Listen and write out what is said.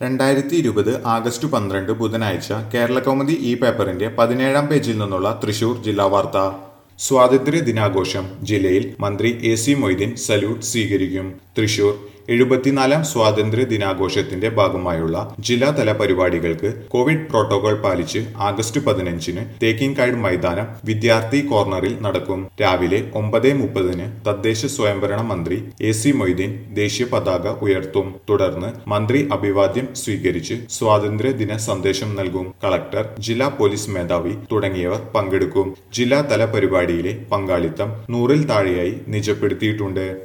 രണ്ടായിരത്തി ഇരുപത് ആഗസ്റ്റ് പന്ത്രണ്ട് ബുധനാഴ്ച കേരളകൗമുദി ഈ പേപ്പറിന്റെ പതിനേഴാം പേജിൽ നിന്നുള്ള തൃശൂർ ജില്ലാ വാർത്ത സ്വാതന്ത്ര്യ ദിനാഘോഷം ജില്ലയിൽ മന്ത്രി എ സി മൊയ്തീൻ സല്യൂട്ട് സ്വീകരിക്കും തൃശൂർ എഴുപത്തിനാലാം സ്വാതന്ത്ര്യ ദിനാഘോഷത്തിന്റെ ഭാഗമായുള്ള ജില്ലാതല പരിപാടികൾക്ക് കോവിഡ് പ്രോട്ടോകോൾ പാലിച്ച് ആഗസ്റ്റ് പതിനഞ്ചിന് തേക്കിൻകാട് മൈതാനം വിദ്യാർത്ഥി കോർണറിൽ നടക്കും രാവിലെ ഒമ്പത് മുപ്പതിന് തദ്ദേശ സ്വയംഭരണ മന്ത്രി എ സി മൊയ്തീൻ ദേശീയ പതാക ഉയർത്തും തുടർന്ന് മന്ത്രി അഭിവാദ്യം സ്വീകരിച്ച് സ്വാതന്ത്ര്യ ദിന സന്ദേശം നൽകും കളക്ടർ ജില്ലാ പോലീസ് മേധാവി തുടങ്ങിയവർ പങ്കെടുക്കും ജില്ലാതല പരിപാടിയിലെ പങ്കാളിത്തം നൂറിൽ താഴെയായി നിജപ്പെടുത്തിയിട്ടുണ്ട്